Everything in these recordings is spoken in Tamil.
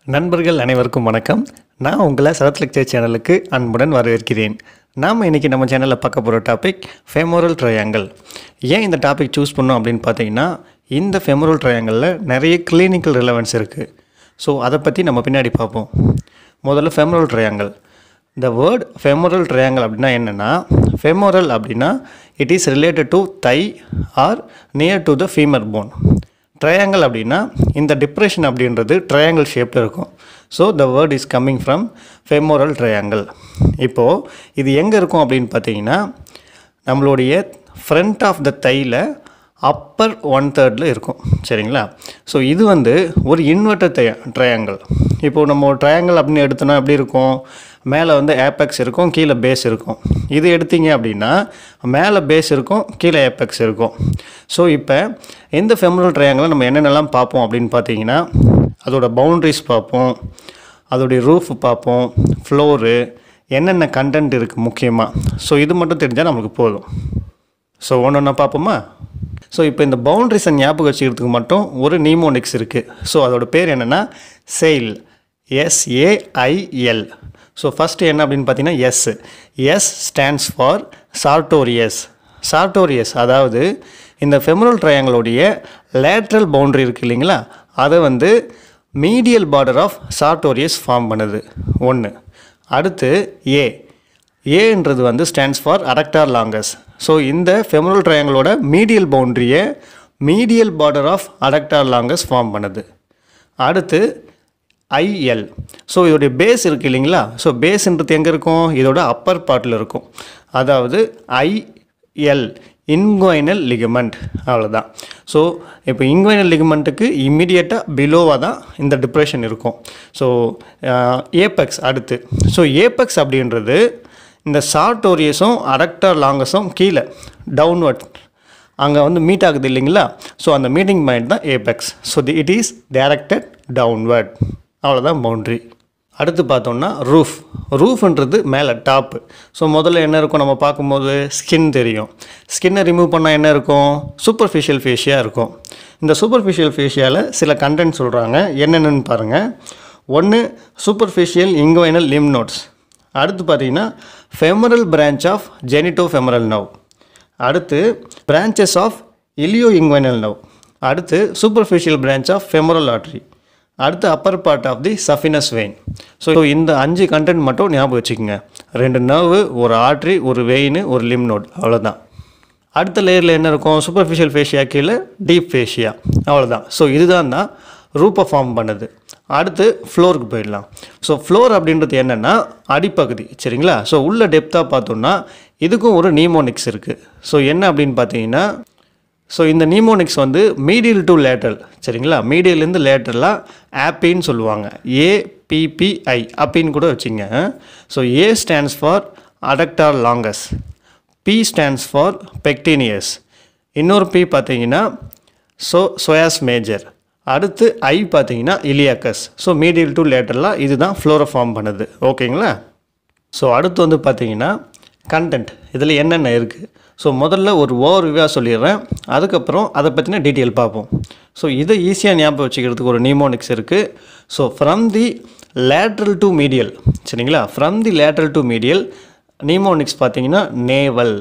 நண்பர்கள் அனைவருக்கும் வணக்கம் நான் உங்களை சரத் லெக்சர் சேனலுக்கு அன்புடன் வரவேற்கிறேன் நாம் இன்றைக்கி நம்ம சேனலில் பார்க்க போகிற டாபிக் ஃபெமோரல் ட்ரையாங்கிள் ஏன் இந்த டாபிக் சூஸ் பண்ணோம் அப்படின்னு பார்த்தீங்கன்னா இந்த ஃபெமோரல் ட்ரையாங்கிளில் நிறைய கிளினிக்கல் ரிலவன்ஸ் இருக்குது ஸோ அதை பற்றி நம்ம பின்னாடி பார்ப்போம் முதல்ல ஃபெமோரல் ட்ரையாங்கிள் இந்த வேர்ட் ஃபெமோரல் ட்ரையாங்கிள் அப்படின்னா என்னென்னா ஃபெமோரல் அப்படின்னா it is related to thigh or near to the femur bone triangle அப்படின்னா இந்த டிப்ரெஷன் அப்படின்றது ட்ரையாங்கிள் ஷேப்பில் இருக்கும் so the word is coming from femoral triangle இப்போது இது எங்கே இருக்கும் அப்படின்னு பார்த்தீங்கன்னா நம்மளுடைய ஃப்ரண்ட் ஆஃப் த தையில் அப்பர் ஒன் தேர்டில் இருக்கும் சரிங்களா ஸோ இது வந்து ஒரு இன்வெர்டர் ட்ரையா ட்ரையாங்கிள் இப்போது நம்ம ஒரு ட்ரையாங்கிள் அப்படின்னு எடுத்தோன்னா எப்படி இருக்கும் மேலே வந்து ஏப்பெக்ஸ் இருக்கும் கீழே பேஸ் இருக்கும் இது எடுத்தீங்க அப்படின்னா மேலே பேஸ் இருக்கும் கீழே ஏப்பெக்ஸ் இருக்கும் ஸோ இப்போ இந்த ஃபெமரல் ட்ரையாங்கில் நம்ம என்னென்னலாம் பார்ப்போம் அப்படின்னு பார்த்தீங்கன்னா அதோட பவுண்ட்ரிஸ் பார்ப்போம் அதோடைய ரூஃப் பார்ப்போம் ஃப்ளோரு என்னென்ன கண்டென்ட் இருக்குது முக்கியமாக ஸோ இது மட்டும் தெரிஞ்சால் நமக்கு போதும் ஸோ ஒன்று ஒன்றா பார்ப்போமா ஸோ இப்போ இந்த பவுண்ட்ரிஸை ஞாபகம் வச்சுக்கிறதுக்கு மட்டும் ஒரு நீமோனிக்ஸ் இருக்குது ஸோ அதோட பேர் என்னென்னா செயில் எஸ்ஏஐஎல் ஸோ ஃபஸ்ட்டு என்ன அப்படின்னு பார்த்தீங்கன்னா S S stands for sartorius sartorius அதாவது இந்த ஃபெமரல் ட்ரையாங்கிளுடைய லேட்ரல் பவுண்டரி இருக்குது இல்லைங்களா அதை வந்து medial border of sartorius form பண்ணுது ஒன்று அடுத்து ஏ ஏன்றது வந்து stands for adductor longus so இந்த ஃபெமரல் ட்ரையாங்கிளோட மீடியல் பவுண்ட்ரியை medial border of adductor longus form பண்ணுது அடுத்து ஐஎல் ஸோ இதோடைய பேஸ் இருக்குது இல்லைங்களா ஸோ பேஸ்ன்றது எங்கே இருக்கும் இதோட அப்பர் பார்ட்டில் இருக்கும் அதாவது ஐஎல் இன்குவைனல் லிகமெண்ட் அவ்வளோதான் ஸோ இப்போ இன்குவைனல் லிகமெண்ட்டுக்கு இம்மிடியேட்டாக பிலோவாக தான் இந்த டிப்ரெஷன் இருக்கும் ஸோ ஏபெக்ஸ் அடுத்து ஸோ ஏபெக்ஸ் அப்படின்றது இந்த சார்டோரியஸும் அரக்டார் லாங்கஸும் கீழே டவுன்வர்ட் அங்கே வந்து மீட் ஆகுது இல்லைங்களா ஸோ அந்த மீட்டிங் பாயிண்ட் தான் apex so the it is directed downward அவ்வளோதான் பவுண்ட்ரி அடுத்து பார்த்தோம்னா ரூஃப் ரூஃப்ன்றது மேலே டாப்பு ஸோ முதல்ல என்ன இருக்கும் நம்ம பார்க்கும்போது ஸ்கின் தெரியும் ஸ்கின்னை ரிமூவ் பண்ணால் என்ன இருக்கும் சூப்பர்ஃபிஷியல் ஃபேஷியாக இருக்கும் இந்த சூப்பர்ஃபிஷியல் ஃபேஷியாவில் சில கண்டென்ட் சொல்கிறாங்க என்னென்னு பாருங்கள் ஒன்று சூப்பர்ஃபிஷியல் இங்குவைனல் லிம் நோட்ஸ் அடுத்து பார்த்தீங்கன்னா femoral branch of genito femoral nerve அடுத்து branches of ilioinguinal nerve அடுத்து superficial branch of femoral artery அடுத்து upper part of the saphenous vein so இந்த அஞ்சு கண்டென்ட் மட்டும் ஞாபகம் வச்சுக்கோங்க ரெண்டு நர்வு ஒரு ஆர்ட்ரி ஒரு வெயின் ஒரு லிம் நோட் அவ்வளோதான் அடுத்த லேயரில் என்ன இருக்கும் சூப்பர்ஃபிஷியல் ஃபேஷியா கீழே டீப் ஃபேஷியா அவ்வளோதான் ஸோ இதுதான் தான் ரூப்பை ஃபார்ம் பண்ணுது அடுத்து ஃப்ளோருக்கு போயிடலாம் ஸோ ஃப்ளோர் அப்படின்றது என்னென்னா அடிப்பகுதி சரிங்களா ஸோ உள்ள டெப்த்தாக பார்த்தோம்னா இதுக்கும் ஒரு நீமோனிக்ஸ் இருக்குது ஸோ என்ன அப்படின்னு பார்த்தீங்கன்னா ஸோ இந்த நீமோனிக்ஸ் வந்து மீடியல் டு லேட்டரல் சரிங்களா மீடியல்லேருந்து லேட்டரலாக ஆப்பின்னு சொல்லுவாங்க ஏபிபிஐ அப்பின்னு கூட வச்சுங்க so A stands for adductor longus P stands for pectineus இன்னொரு பி பார்த்தீங்கன்னா ஸோ சோயாஸ் மேஜர் அடுத்து ஐ பார்த்தீங்கன்னா இலியாக்கஸ் ஸோ மீடியல் டு லேட்டரலாக இதுதான் ஃப்ளோரை ஃபார்ம் பண்ணுது ஓகேங்களா ஸோ அடுத்து வந்து பார்த்தீங்கன்னா கண்டென்ட் இதில் என்னென்ன இருக்குது ஸோ முதல்ல ஒரு ஓவர்வியூவாக சொல்லிடுறேன் அதுக்கப்புறம் அதை பற்றின டீட்டெயில் பார்ப்போம் ஸோ இதை ஈஸியாக ஞாபகம் வச்சுக்கிறதுக்கு ஒரு நிமோனிக்ஸ் இருக்குது so from the lateral to medial சரிங்களா from the lateral to medial mnemonics பார்த்தீங்கன்னா navel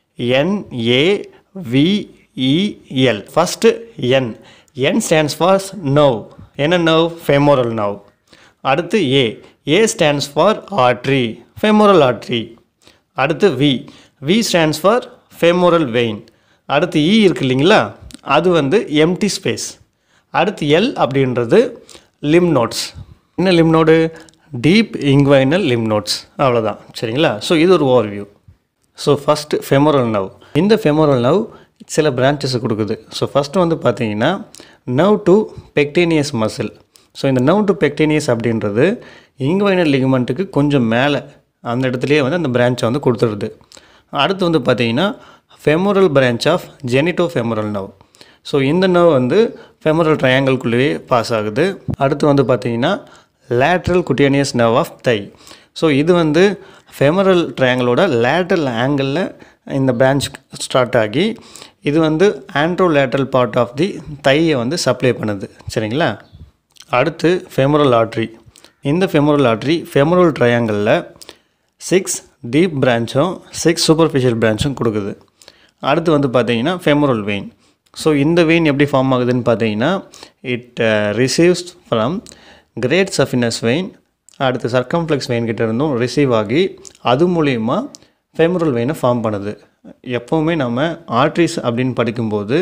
NAVEL first N N stands for nerve என்ன நவ் ஃபெமோரல் நவ் அடுத்து A A stands for artery femoral artery அடுத்து V V stands for femoral vein அடுத்து இ இருக்கு இல்லைங்களா அது வந்து எம்டி ஸ்பேஸ் அடுத்து எல் அப்படின்றது லிம் நோட்ஸ் என்ன lymph node deep inguinal lymph nodes அவ்வளோதான் சரிங்களா ஸோ இது ஒரு overview so first femoral nerve இந்த ஃபெமோரல் நவ் சில பிரான்ச்சஸை கொடுக்குது ஸோ ஃபஸ்ட்டு வந்து பார்த்தீங்கன்னா nerve to pectineus muscle so இந்த நவ் டு பெக்டேனியஸ் அப்படின்றது இங்குவைனல் லிகமெண்ட்டுக்கு கொஞ்சம் மேலே அந்த இடத்துலையே வந்து அந்த பிரான்ச்சை வந்து கொடுத்துருது அடுத்து வந்து பார்த்தீங்கன்னா femoral branch of genito femoral nerve so இந்த நவ் வந்து ஃபெமோரல் ட்ரையாங்கிள்குள்ளேயே பாஸ் ஆகுது அடுத்து வந்து பார்த்தீங்கன்னா lateral cutaneous nerve of thigh so இது வந்து ஃபெமரல் ட்ரையாங்கிளோட லேட்ரல் ஆங்கிளில் இந்த பிரான்ச் ஸ்டார்ட் ஆகி இது வந்து anterolateral part of the தையை வந்து சப்ளை பண்ணுது சரிங்களா அடுத்து ஃபெமரல் ஆர்ட்ரி இந்த ஃபெமரல் ஆர்ட்ரி ஃபெமரல் ட்ரையாங்கிளில் சிக்ஸ் டீப் பிரான்ச்சும் சிக்ஸ் சூப்பர்ஃபிஷியல் பிரான்ச்சும் கொடுக்குது அடுத்து வந்து பார்த்தீங்கன்னா ஃபெமரல் வெயின் ஸோ இந்த வெயின் எப்படி ஃபார்ம் ஆகுதுன்னு பார்த்தீங்கன்னா it receives from great saphenous vein அடுத்து சர்க்கம்ஃப்ளெக்ஸ் வெயின் கிட்ட இருந்தும் ரிசீவ் ஆகி அது மூலிமா ஃபெமரல் வெயினை ஃபார்ம் பண்ணுது எப்போவுமே நம்ம ஆர்ட்ரிஸ் அப்படின்னு படிக்கும்போது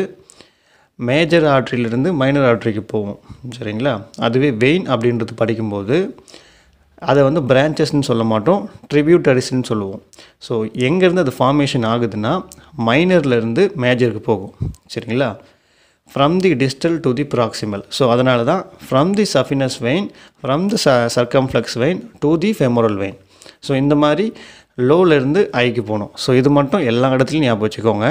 மேஜர் ஆர்ட்ரியிலிருந்து மைனர் ஆர்ட்ரிக்கு போவோம் சரிங்களா அதுவே வெயின் அப்படின்றது படிக்கும்போது அதை வந்து பிரான்ச்சஸ்ன்னு சொல்ல மாட்டோம் ட்ரிபியூட்டரிஸ்ன்னு சொல்லுவோம் ஸோ எங்கேருந்து அது ஃபார்மேஷன் ஆகுதுன்னா மைனர்லேருந்து மேஜருக்கு போகும் சரிங்களா from the distal to the proximal so அதனால தான் from the saphenous vein from the ச circumflex vein to the femoral vein so இந்த மாதிரி லோலேருந்து ஐக்கு போகணும் ஸோ இது மட்டும் எல்லா இடத்துலையும் ஞாபகம் வச்சுக்கோங்க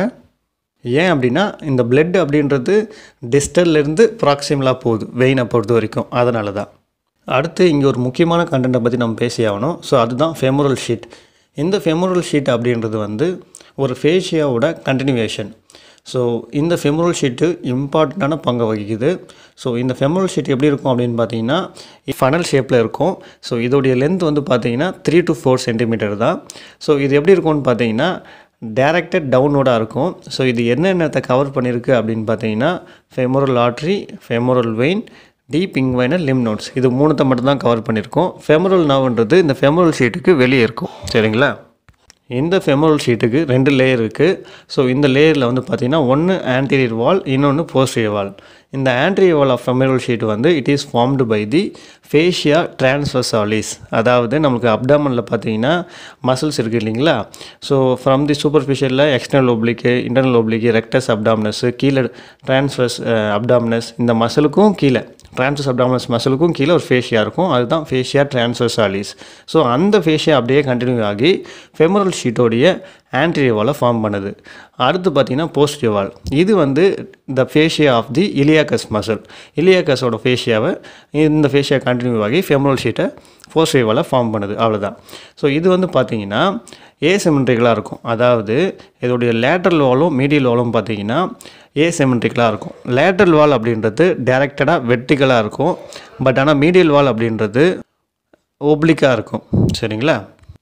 ஏன் அப்படின்னா இந்த பிளட் அப்படின்றது டிஸ்டல்லேருந்து ப்ராக்சிமலாக போகுது வெயினை பொறுத்த வரைக்கும் அதனால தான் அடுத்து இங்கே ஒரு முக்கியமான கண்டென்ட்டை பற்றி நம்ம பேசி ஆகணும் ஸோ அதுதான் ஃபெமரல் ஷீட் இந்த ஃபெமரல் ஷீட் அப்படின்றது வந்து ஒரு ஃபேஷியாவோட கண்டினியூவேஷன் ஸோ இந்த ஃபெமரல் ஷீட்டு இம்பார்ட்டண்ட்டான பங்கை வகிக்குது ஸோ இந்த ஃபெமரல் ஷீட் எப்படி இருக்கும் அப்படின்னு பார்த்தீங்கன்னா ஃபனல் ஷேப்பில் இருக்கும் ஸோ இதோடைய லென்த் வந்து பார்த்தீங்கன்னா த்ரீ டு ஃபோர் சென்டிமீட்டர் தான் ஸோ இது எப்படி இருக்கும்னு பார்த்தீங்கன்னா டேரக்டட் டவுனோடாக இருக்கும் ஸோ இது என்னென்னத்தை கவர் பண்ணியிருக்கு அப்படின்னு பார்த்தீங்கன்னா femoral artery femoral vein deep inguinal lymph nodes இது மூணுத்தை மட்டும்தான் கவர் பண்ணியிருக்கோம் ஃபெமரல் நர்வ்ன்றது இந்த ஃபெமரல் ஷீட்டுக்கு வெளியே இருக்கும் சரிங்களா இந்த ஃபெமரல் ஷீட்டுக்கு ரெண்டு லேயர் இருக்குது ஸோ இந்த லேயரில் வந்து பார்த்திங்கன்னா ஒன்று ஆன்டீரியர் வால் இன்னொன்று போஸ்டீரியர் வால் இந்த anterior wall of femoral sheath வந்து it is formed by the fascia transversalis அதாவது நமக்கு அப்டாமனில் பார்த்தீங்கன்னா மசில்ஸ் இருக்குது இல்லைங்களா ஸோ ஃப்ரம் தி சூப்பர்ஃபிஷியலில் external oblique internal oblique rectus abdominis கீழே டிரான்ஸ்வர்ஸ் அப்டாமினஸ் இந்த மசிலுக்கும் கீழே டிரான்சஸ் அப்டாமினஸ் மசிலுக்கும் கீழே ஒரு ஃபேஷியா இருக்கும் அதுதான் ஃபேஷியா டிரான்சர்சாலிஸ் ஸோ அந்த ஃபேஷியா அப்படியே கண்டினியூ ஆகி ஃபெமரல் ஷீட்டோடைய ஆன்டீரியர் வாலை ஃபார்ம் பண்ணுது அடுத்து பார்த்தீங்கன்னா போஸ்டீரியர் வால் இது வந்து the fascia of the iliacus muscle இலியாக்கஸோட ஃபேஷியாவை இந்த ஃபேஷியா கண்டினியூ ஆகி ஃபெமரல் ஷீட்டை போஸ்டீரியர் வாலை ஃபார்ம் பண்ணுது அவ்வளோதான் ஸோ இது வந்து பார்த்தீங்கன்னா ஏசிமெண்ட்ரிக்கலாக இருக்கும் அதாவது இதோடைய லேட்டரல் வாலும் மீடியல் வாலும் பார்த்தீங்கன்னா ஏசிமெண்ட்ரிக்கலாக இருக்கும் லேட்டரல் வால் அப்படின்றது டேரெக்டடாக வெர்டிக்கலாக இருக்கும் பட் ஆனால் மீடியல் வால் அப்படின்றது ஒப்ளிக்காக இருக்கும் சரிங்களா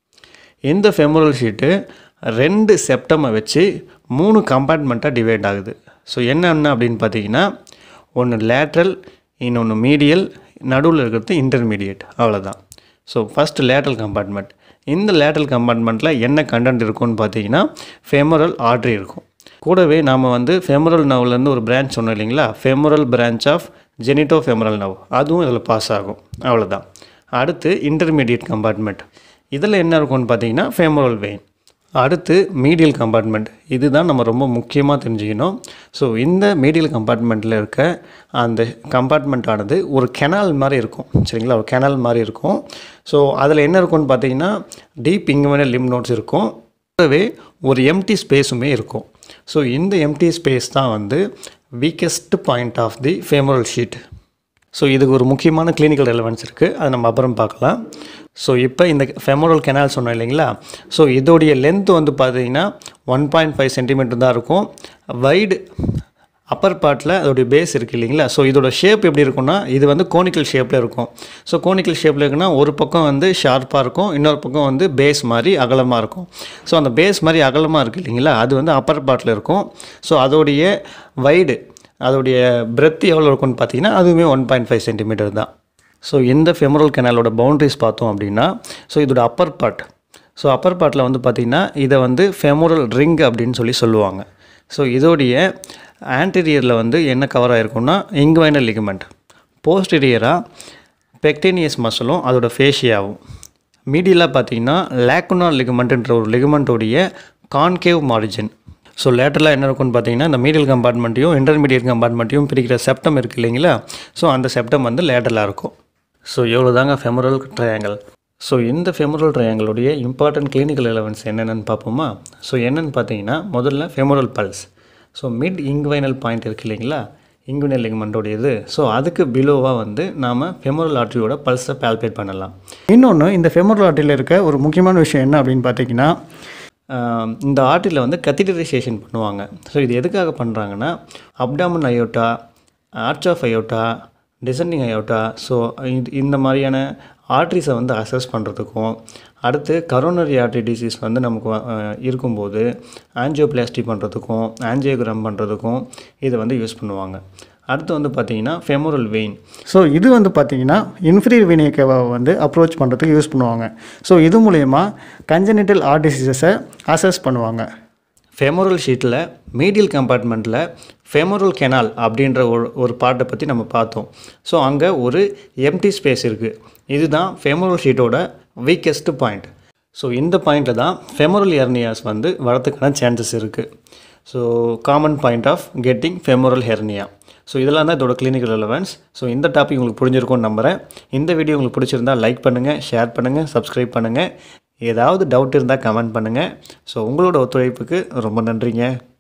இந்த ஃபெமரல் ஷீட்டு ரெண்டு செப்டமை வச்சு மூணு கம்பார்ட்மெண்ட்டாக டிவைட் ஆகுது ஸோ என்னென்ன அப்படின்னு பார்த்தீங்கன்னா ஒன்று லேட்ரல் இன்னொன்று மீடியல் நடுவில் இருக்கிறது இன்டர்மீடியட் அவ்வளோதான் ஸோ ஃபஸ்ட்டு லேட்ரல் கம்பார்ட்மெண்ட் இந்த லேட்ரல் கம்பார்ட்மெண்ட்டில் என்ன கண்டென்ட் இருக்கும்னு பார்த்தீங்கன்னா ஃபெமரல் ஆர்ட்ரி இருக்கும் கூடவே நாம் வந்து ஃபெமரல் நவ்லேருந்து ஒரு பிரான்ச் சொன்னோம் இல்லைங்களா femoral branch of genito femoral nerve அதுவும் இதில் பாஸ் ஆகும் அவ்வளோதான் அடுத்து இன்டர்மீடியட் கம்பார்ட்மெண்ட் இதில் என்ன இருக்கும்னு பார்த்தீங்கன்னா ஃபெமரல் வெயின் அடுத்து மீடியல் கம்பார்ட்மெண்ட் இதுதான் நம்ம ரொம்ப முக்கியமாக தெரிஞ்சுக்கணும் ஸோ இந்த மீடியல் கம்பார்ட்மெண்ட்டில் இருக்க அந்த கம்பார்ட்மெண்ட் ஆனது ஒரு கெனால் மாதிரி இருக்கும் சரிங்களா ஒரு கெனால் மாதிரி இருக்கும் ஸோ அதில் என்ன இருக்கும்னு பார்த்தீங்கன்னா டீப் இங்குவன லிம் நோட்ஸ் இருக்கும் கூடவே ஒரு எம்டி ஸ்பேஸுமே இருக்கும் ஸோ இந்த எம்டி ஸ்பேஸ் தான் வந்து weakest point of the femoral sheath so இதுக்கு ஒரு முக்கியமான கிளினிக்கல் ரெலவென்ஸ் இருக்குது அதை நம்ம அப்புறம் பார்க்கலாம் ஸோ இப்போ இந்த ஃபெமரல் கெனால் சொன்னோம் இல்லைங்களா ஸோ இதோடைய லென்த் வந்து பார்த்தீங்கன்னா ஒன் பாயிண்ட் ஃபைவ் சென்டிமீட்டர் தான் இருக்கும் வைடு அப்பர் பார்ட்டில் அதோடைய பேஸ் இருக்குது இல்லைங்களா ஸோ இதோட ஷேப் எப்படி இருக்கும்னா இது வந்து கோனிக்கல் ஷேப்பில் இருக்கும் ஸோ கோனிக்கல் ஷேப்பில் இருக்குன்னா ஒரு பக்கம் வந்து ஷார்ப்பாக இருக்கும் இன்னொரு பக்கம் வந்து பேஸ் மாதிரி அகலமாக இருக்கும் ஸோ அந்த பேஸ் மாதிரி அகலமாக இருக்குது இல்லைங்களா அது வந்து அப்பர் பார்ட்டில் இருக்கும் ஸோ அதோடைய வைடு அதோடைய பிரெத் எவ்வளோ இருக்கும்னு பார்த்தீங்கன்னா அதுவுமே ஒன் பாயிண்ட் ஃபைவ் சென்டிமீட்டர் தான் ஸோ இந்த ஃபெமரல் கெனாலோட பவுண்டரிஸ் பார்த்தோம் அப்படின்னா ஸோ இதோட அப்பர் பார்ட் ஸோ அப்பர் பார்ட்டில் வந்து பார்த்திங்கன்னா இதை வந்து ஃபெமரல் ரிங் அப்படின்னு சொல்லி சொல்லுவாங்க ஸோ இதோடைய ஆன்டீரியரில் வந்து என்ன கவர் ஆகிருக்கும்னா இங்குவைனல் லிகமெண்ட் போஸ்டீரியராக பெக்டேனியஸ் மசிலும் அதோட ஃபேஷியாவும் மீடியலாக பார்த்தீங்கன்னா லேக்குனா லிகமெண்ட்ன்ற ஒரு லிகமெண்ட்டோடைய கான்கேவ் மார்ஜின் ஸோ லேட்டரலாக என்ன இருக்கும்னு பார்த்தீங்கன்னா இந்த மீடியல் கம்பார்ட்மெண்ட்டையும் இன்டர்மீடியட் கம்பார்ட்மெண்ட்டையும் பிரிக்கிற செப்டம் இருக்குது இல்லைங்களா ஸோ அந்த செப்டம் வந்து லேட்டரலாக இருக்கும் ஸோ எவ்வளோ தாங்க ஃபெமரல் ட்ரையாங்கல் ஸோ இந்த ஃபெமரல் ட்ரையாங்கலுடைய இம்பார்ட்டன்ட் கிளினிக்கல் எலவன்ஸ் என்னென்னு பார்ப்போமா ஸோ என்னென்னு பார்த்தீங்கன்னா முதல்ல femoral pulse so mid inguinal point இருக்குது இல்லைங்களா இங்குவினல் லிகமெண்ட்டோடையது ஸோ அதுக்கு பிலோவாக வந்து நாம் ஃபெமரல் ஆர்ட்ரியோட பல்ஸை பால்பேட் பண்ணலாம் இன்னொன்று இந்த ஃபெமரல் ஆர்ட்ரியில் இருக்க ஒரு முக்கியமான விஷயம் என்ன அப்படின்னு பார்த்தீங்கன்னா ஆஹ் இந்த ஆர்ட்ரியில் வந்து கத்திடரைசேஷன் பண்ணுவாங்க ஸோ இது எதுக்காக பண்ணுறாங்கன்னா abdomen aorta arch of aorta descending aorta so இந்த மாதிரியான ஆர்ட்ரிஸை வந்து அசஸ் பண்ணுறதுக்கும் அடுத்து கரோனரி ஆர்ட்ரி டிசீஸ் வந்து நமக்கு வ- அஹ் இருக்கும்போது ஆன்ஜியோபிளாஸ்டி பண்ணுறதுக்கும் ஆன்ஜியோகிராம் பண்ணுறதுக்கும் இதை வந்து யூஸ் பண்ணுவாங்க அடுத்து வந்து பார்த்தீங்கன்னா ஃபெமோரல் வெயின் ஸோ இது வந்து பார்த்தீங்கன்னா இன்ஃபீரியர் வெயினியக்கவை வந்து அப்ரோச் பண்ணுறதுக்கு யூஸ் பண்ணுவாங்க ஸோ இது மூலயமா கஞ்சனிட்டல் ஆர்ட் டிசீசஸை அசஸ் பண்ணுவாங்க ஃபெமோரல் ஷீட்டில் மீடியல் கம்பார்ட்மெண்ட்டில் ஃபெமோரல் கெனால் அப்படின்ற ஒரு ஒரு பார்ட்டை பற்றி நம்ம பார்த்தோம் ஸோ அங்கே ஒரு எம்டி ஸ்பேஸ் இருக்குது இதுதான் ஃபெமோரல் ஷீட்டோட வீக்கஸ்ட் பாயிண்ட் ஸோ இந்த பாயிண்ட்டில் தான் ஃபெமோரல் ஹெர்னியாஸ் வந்து வரதுக்கான சான்சஸ் இருக்குது so common point of getting femoral hernia so இதெல்லாம் தான் இதோட கிளினிக்கல் ரெலவன்ஸ் ஸோ இந்த டாபிக் உங்களுக்கு புரிஞ்சிருக்கும்னு நம்புகிறேன் இந்த வீடியோ உங்களுக்கு பிடிச்சிருந்தா லைக் பண்ணுங்கள் ஷேர் பண்ணுங்கள் சப்ஸ்கிரைப் பண்ணுங்கள் ஏதாவது டவுட் இருந்தால் கமெண்ட் பண்ணுங்கள் ஸோ உங்களோட ஒத்துழைப்புக்கு ரொம்ப நன்றிங்க